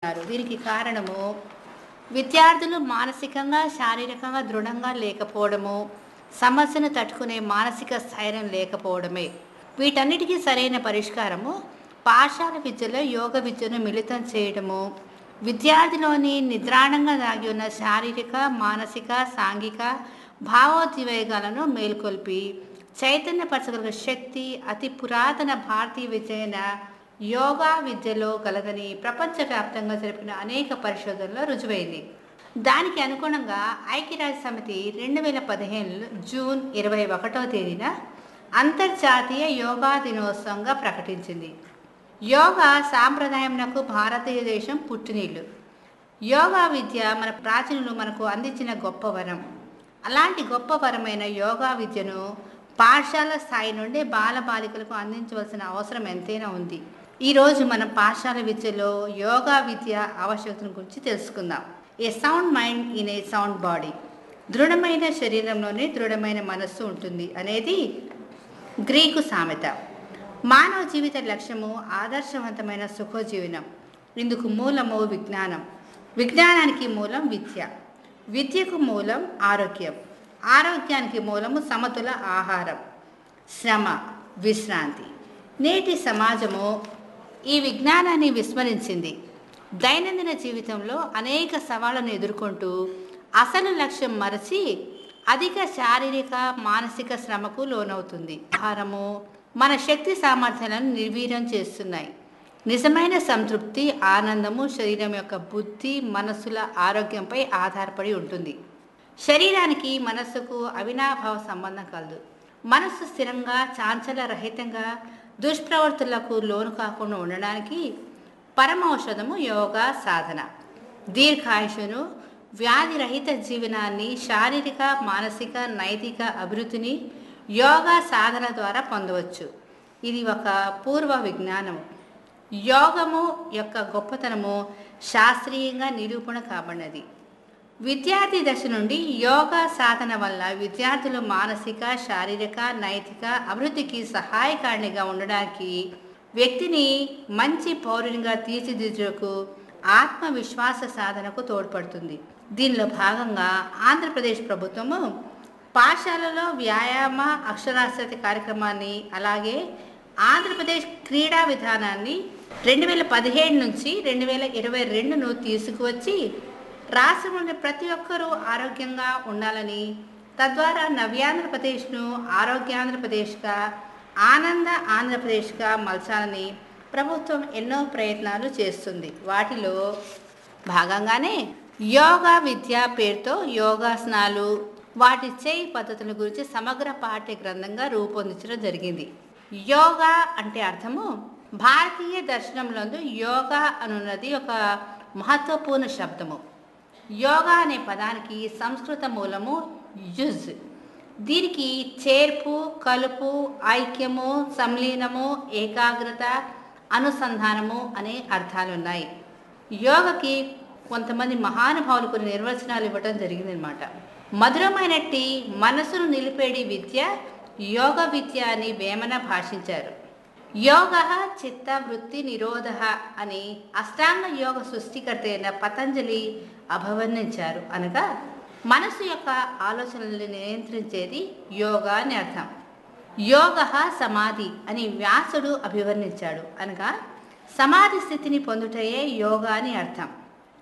దీనికి కారణము విద్యార్థులు మానసికంగా శారీరకంగా దృఢంగా లేకపోవడము సమస్యను తట్టుకునే మానసిక స్థైర్యం లేకపోవడమే వీటన్నిటికీ సరైన పరిష్కారము పాఠశాల విద్యలో యోగ విద్యను మిళితం చేయడము విద్యార్థిలోని నిద్రాణంగా దాగి ఉన్న శారీరక మానసిక సాంఘిక భావోద్వేగాలను మేల్కొల్పి చైతన్యపరచగల శక్తి అతి పురాతన భారతీయ విద్య అయిన యోగా విద్యలో కలదని ప్రపంచవ్యాప్తంగా జరిపిన అనేక పరిశోధనలో రుజువైంది దానికి అనుగుణంగా ఐక్యరాజ్య సమితి రెండు వేల పదిహేను జూన్ ఇరవై ఒకటవ తేదీన అంతర్జాతీయ యోగా దినోత్సవంగా ప్రకటించింది యోగా సాంప్రదాయంనకు భారతదేశం పుట్టినీళ్ళు యోగా విద్య మన ప్రాచీనులు మనకు అందించిన గొప్ప వరం అలాంటి గొప్ప వరమైన యోగా విద్యను పాఠశాల స్థాయి నుండి బాలబాలికలకు అందించవలసిన అవసరం ఎంతైనా ఉంది ఈరోజు మనం పాఠశాల విద్యలో యోగా విద్య ఆవశ్యకతను గురించి తెలుసుకుందాం a sound mind in a sound body దృఢమైన శరీరంలోనే దృఢమైన మనస్సు ఉంటుంది అనేది గ్రీకు సామెత మానవ జీవిత లక్ష్యము ఆదర్శవంతమైన సుఖజీవనం ఇందుకు మూలము విజ్ఞానం విజ్ఞానానికి మూలం విద్య విద్యకు మూలం ఆరోగ్యం ఆరోగ్యానికి మూలము సమతుల ఆహారం శ్రమ విశ్రాంతి నేటి సమాజము ఈ విజ్ఞానాన్ని విస్మరించింది దైనందిన జీవితంలో అనేక సవాళ్లను ఎదుర్కొంటూ అసలు లక్ష్యం మరచి అధిక శారీరక మానసిక శ్రమకు లోనవుతుంది ఆహారము మన శక్తి సామర్థ్యాలను నిర్వీర్యం చేస్తున్నాయి నిజమైన సంతృప్తి ఆనందము శరీరం యొక్క బుద్ధి మనస్సుల ఆరోగ్యంపై ఆధారపడి ఉంటుంది శరీరానికి మనస్సుకు అవినాభావ సంబంధం కలదు మనస్సు స్థిరంగా చాంచల రహితంగా దుష్ప్రవర్తులకు లోను కాకుండా ఉండడానికి పరమౌషధము యోగా సాధన దీర్ఘాయుషును వ్యాధిరహిత జీవనాన్ని శారీరక మానసిక నైతిక అభివృద్ధిని యోగా సాధన ద్వారా పొందవచ్చు ఇది ఒక పూర్వ విజ్ఞానము యోగము యొక్క గొప్పతనము శాస్త్రీయంగా నిరూపణ కాబడినది విద్యార్థి దశ నుండి యోగా సాధన వల్ల విద్యార్థులు మానసిక శారీరక నైతిక అభివృద్ధికి సహాయకారిణిగా ఉండడానికి వ్యక్తిని మంచి పౌరునిగా తీర్చిదిద్దుటకు ఆత్మవిశ్వాస సాధనకు తోడ్పడుతుంది దీనిలో భాగంగా ఆంధ్రప్రదేశ్ ప్రభుత్వము పాఠశాలలో వ్యాయామ అక్షరాస్యత కార్యక్రమాన్ని అలాగే ఆంధ్రప్రదేశ్ క్రీడా విధానాన్ని రెండు వేల పదిహేడు నుంచి రెండు వేల ఇరవై రెండును తీసుకువచ్చి రాష్ట్రంలోని ప్రతి ఒక్కరూ ఆరోగ్యంగా ఉండాలని తద్వారా నవ్యాంధ్రప్రదేశ్ను ఆరోగ్యాంధ్రప్రదేశ్గా ఆనంద ఆంధ్రప్రదేశ్గా మలచాలని ప్రభుత్వం ఎన్నో ప్రయత్నాలు చేస్తుంది వాటిలో భాగంగానే యోగా విద్య పేరుతో యోగాసనాలు వాటి చేయి పద్ధతుల గురించి సమగ్ర పాఠ్య గ్రంథంగా రూపొందించడం జరిగింది యోగా అంటే అర్థము భారతీయ దర్శనంలందు యోగా అనున్నది ఒక మహత్వపూర్ణ శబ్దము యోగా అనే పదానికి సంస్కృత మూలము యుజ్ దీనికి చేర్పు కలుపు ఐక్యము సంలీనము ఏకాగ్రత అనుసంధానము అనే అర్థాలు ఉన్నాయి యోగకి కొంతమంది మహానుభావులు కొన్ని నిర్వచనాలు ఇవ్వడం జరిగిందనమాట మధురమైనట్టి మనసును నిలిపేడి విద్య యోగ విద్య అని వేమన భాషించారు యోగ చిత్త వృత్తి నిరోధ అని అష్టాంగ యోగ సృష్టికర్త అయిన పతంజలి అభివర్ణించారు అనగా మనసు యొక్క ఆలోచనల్ని నియంత్రించేది యోగా అని అర్థం యోగ సమాధి అని వ్యాసుడు అభివర్ణించాడు అనగా సమాధి స్థితిని పొందుటయే యోగా అని అర్థం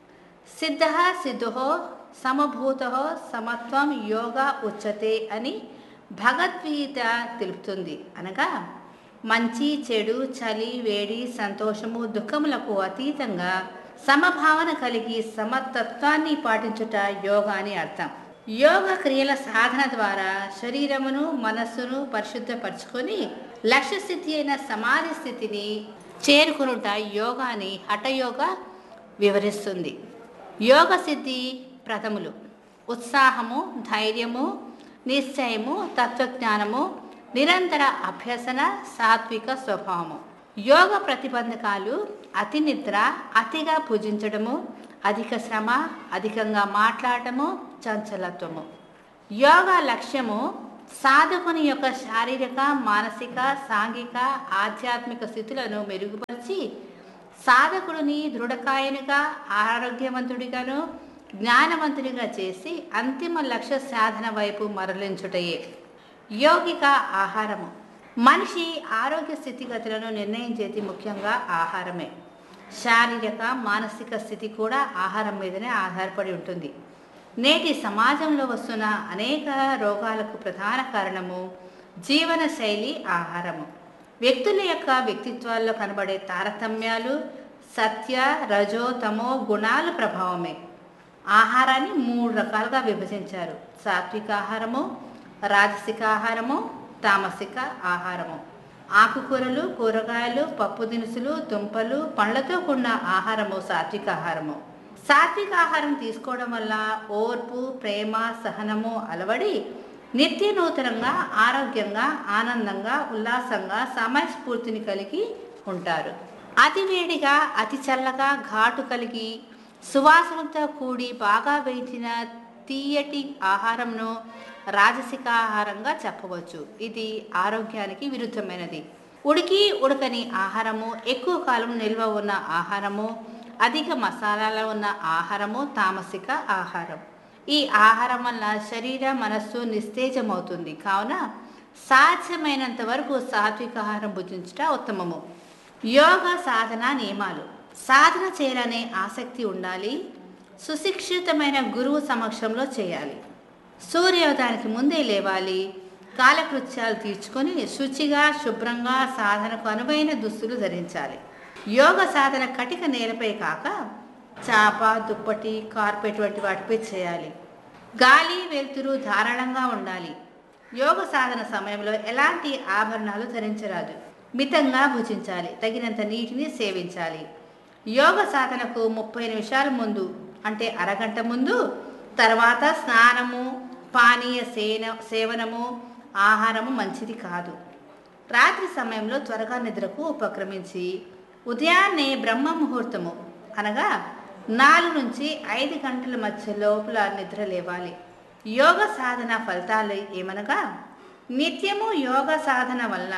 సిద్ధ సిద్ధో సమభూత సమత్వం యోగా ఉచ్యతే అని భగవద్గీత తెలుపుతుంది అనగా మంచి చెడు చలి వేడి సంతోషము దుఃఖములకు అతీతంగా సమభావన కలిగి సమతత్వాన్ని పాటించుట యోగా అని అర్థం యోగ క్రియల సాధన ద్వారా శరీరమును మనస్సును పరిశుద్ధపరచుకొని లక్ష్య స్థితి అయిన సమాధి స్థితిని చేరుకునుట యోగాని హఠయోగ వివరిస్తుంది యోగ సిద్ధి ప్రథములు ఉత్సాహము ధైర్యము నిశ్చయము తత్వజ్ఞానము నిరంతర అభ్యసన సాత్విక స్వభావము యోగ ప్రతిబంధకాలు అతి నిద్ర అతిగా భుజించడము అధిక శ్రమ అధికంగా మాట్లాడటము చంచలత్వము యోగా లక్ష్యము సాధకుని యొక్క శారీరక మానసిక సాంఘిక ఆధ్యాత్మిక స్థితులను మెరుగుపరిచి సాధకుడిని దృఢకాయనిగా ఆరోగ్యవంతుడిగాను జ్ఞానవంతుడిగా చేసి అంతిమ లక్ష్య సాధన వైపు మరలించుటయే యోగిక ఆహారము మనిషి ఆరోగ్య స్థితిగతులను నిర్ణయించేది ముఖ్యంగా ఆహారమే శారీరక మానసిక స్థితి కూడా ఆహారం మీదనే ఆధారపడి ఉంటుంది నేటి సమాజంలో వస్తున్న అనేక రోగాలకు ప్రధాన కారణము జీవన శైలి ఆహారము వ్యక్తుల యొక్క వ్యక్తిత్వాల్లో కనబడే తారతమ్యాలు సత్య రజో తమో గుణాల ప్రభావమే ఆహారాన్ని మూడు రకాలుగా విభజించారు సాత్విక ఆహారము రాజసిక ఆహారము తామసిక ఆహారము ఆకుకూరలు కూరగాయలు పప్పు దినుసులు దుంపలు పండ్లతో కూడిన ఆహారము సాత్విక ఆహారము సాత్విక ఆహారం తీసుకోవడం వల్ల ఓర్పు ప్రేమ సహనము అలవడి నిత్య నూతనంగా ఆరోగ్యంగా ఆనందంగా ఉల్లాసంగా సమయస్ఫూర్తిని కలిగి ఉంటారు అతి వేడిగా అతి చల్లగా ఘాటు కలిగి సువాసనతో కూడి బాగా వేయించిన తీయటి ఆహారంను రాజసిక ఆహారంగా చెప్పవచ్చు ఇది ఆరోగ్యానికి విరుద్ధమైనది ఉడికి ఉడకని ఆహారము ఎక్కువ కాలం నిల్వ ఉన్న ఆహారము అధిక మసాలాలు ఉన్న ఆహారము తామసిక ఆహారం ఈ ఆహారం వల్ల శరీర మనస్సు నిస్తేజమవుతుంది కావున సాధ్యమైనంత వరకు సాత్విక ఆహారం భుజించుట ఉత్తమము యోగ సాధన నియమాలు సాధన చేయాలనే ఆసక్తి ఉండాలి సుశిక్షితమైన గురువు సమక్షంలో చేయాలి సూర్యోదయానికి ముందే లేవాలి కాలకృత్యాలు తీర్చుకొని శుచిగా శుభ్రంగా సాధనకు అనువైన దుస్తులు ధరించాలి యోగ సాధన కటిక నేలపై కాక చాప దుప్పటి కార్పెట్ వంటి వాటిపై చేయాలి గాలి వెలుతురు ధారాళంగా ఉండాలి యోగ సాధన సమయంలో ఎలాంటి ఆభరణాలు ధరించరాదు మితంగా భుజించాలి తగినంత నీటిని సేవించాలి యోగ సాధనకు ముప్పై నిమిషాల ముందు అంటే అరగంట ముందు తర్వాత స్నానము పానీయ సేన సేవనము ఆహారము మంచిది కాదు రాత్రి సమయంలో త్వరగా నిద్రకు ఉపక్రమించి ఉదయాన్నే బ్రహ్మ ముహూర్తము అనగా నాలుగు నుంచి ఐదు గంటల మధ్య లోపల నిద్ర లేవాలి యోగ సాధన ఫలితాలు ఏమనగా నిత్యము యోగ సాధన వల్ల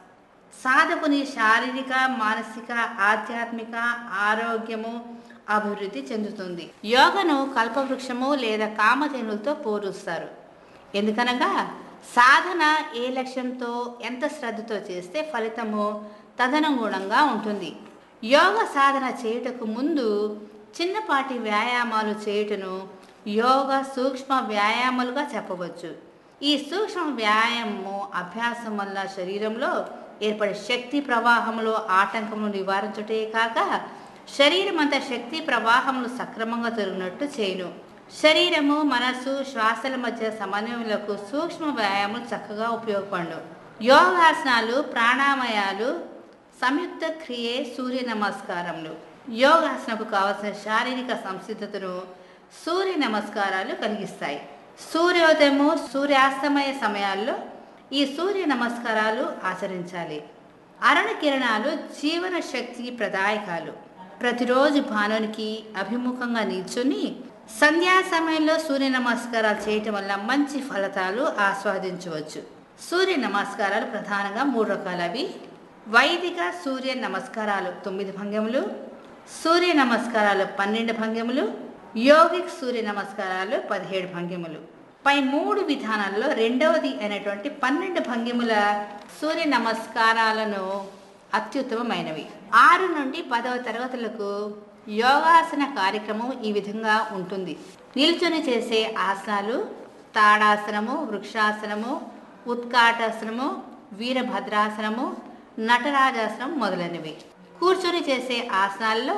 సాధకుని శారీరక మానసిక ఆధ్యాత్మిక ఆరోగ్యము అభివృద్ధి చెందుతుంది యోగను కల్పవృక్షము లేదా కామధేనులతో పోలుస్తారు ఎందుకనగా సాధన ఏ లక్ష్యంతో ఎంత శ్రద్ధతో చేస్తే ఫలితము తదనుగుణంగా ఉంటుంది యోగ సాధన చేయుటకు ముందు చిన్నపాటి వ్యాయామాలు చేయుటను యోగ సూక్ష్మ వ్యాయామాలుగా చెప్పవచ్చు ఈ సూక్ష్మ వ్యాయామము అభ్యాసం వల్ల శరీరంలో ఏర్పడే శక్తి ప్రవాహంలో ఆటంకమును నివారించుటే కాక శరీరం అంతా శక్తి ప్రవాహములు సక్రమంగా తిరిగినట్టు చేయును శరీరము మనస్సు శ్వాసల మధ్య సమన్వయములకు సూక్ష్మ వ్యాయామాలు చక్కగా ఉపయోగపడు యోగాసనాలు ప్రాణామయాలు సంయుక్త క్రియే సూర్య నమస్కారములు యోగాసనకు కావలసిన శారీరక సంసిద్ధతను సూర్య నమస్కారాలు కలిగిస్తాయి సూర్యోదయము సూర్యాస్తమయ సమయాల్లో ఈ సూర్య నమస్కారాలు ఆచరించాలి అరుణ కిరణాలు జీవన శక్తికి ప్రదాయకాలు ప్రతిరోజు భానునికి అభిముఖంగా నిల్చుని సంధ్యా సమయంలో సూర్య నమస్కారాలు చేయటం వల్ల మంచి ఫలితాలు ఆస్వాదించవచ్చు సూర్య నమస్కారాలు ప్రధానంగా మూడు రకాలు అవి వైదిక సూర్య నమస్కారాలు తొమ్మిది భంగిములు సూర్య నమస్కారాలు పన్నెండు భంగిములు యోగిక్ సూర్య నమస్కారాలు పదిహేడు భంగిములు పై మూడు విధానాల్లో రెండవది అయినటువంటి పన్నెండు భంగిముల సూర్య నమస్కారాలను అత్యుత్తమమైనవి ఆరు నుండి పదవ తరగతులకు యోగాసన కార్యక్రమం ఈ విధంగా ఉంటుంది నిల్చొని చేసే ఆసనాలు తాడాసనము వృక్షాసనము ఉత్కాటాసనము వీరభద్రాసనము నటరాజాసనం మొదలైనవి కూర్చొని చేసే ఆసనాల్లో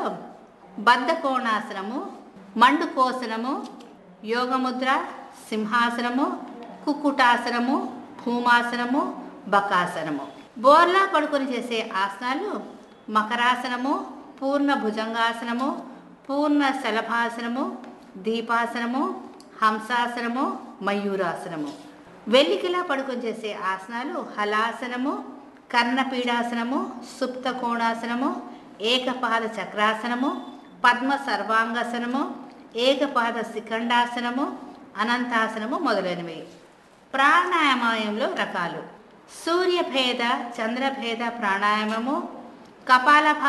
బద్ధకోణాసనము మండుకోసనము యోగముద్ర సింహాసనము కుక్కుటాసనము భూమాసనము బకాసనము బోర్లా పడుకొని చేసే ఆసనాలు మకరాసనము పూర్ణ భుజంగాసనము పూర్ణ శలభాసనము దీపాసనము హంసాసనము మయూరాసనము వెల్లికిలా పడుకొని చేసే ఆసనాలు హలాసనము కర్ణపీడాసనము సుప్త కోణాసనము ఏకపాద చక్రాసనము పద్మ సర్వాంగాసనము ఏకపాద శిఖండాసనము అనంతాసనము మొదలైనవి ప్రాణాయామంలో రకాలు సూర్యభేద చంద్రభేద ప్రాణాయామము కపాల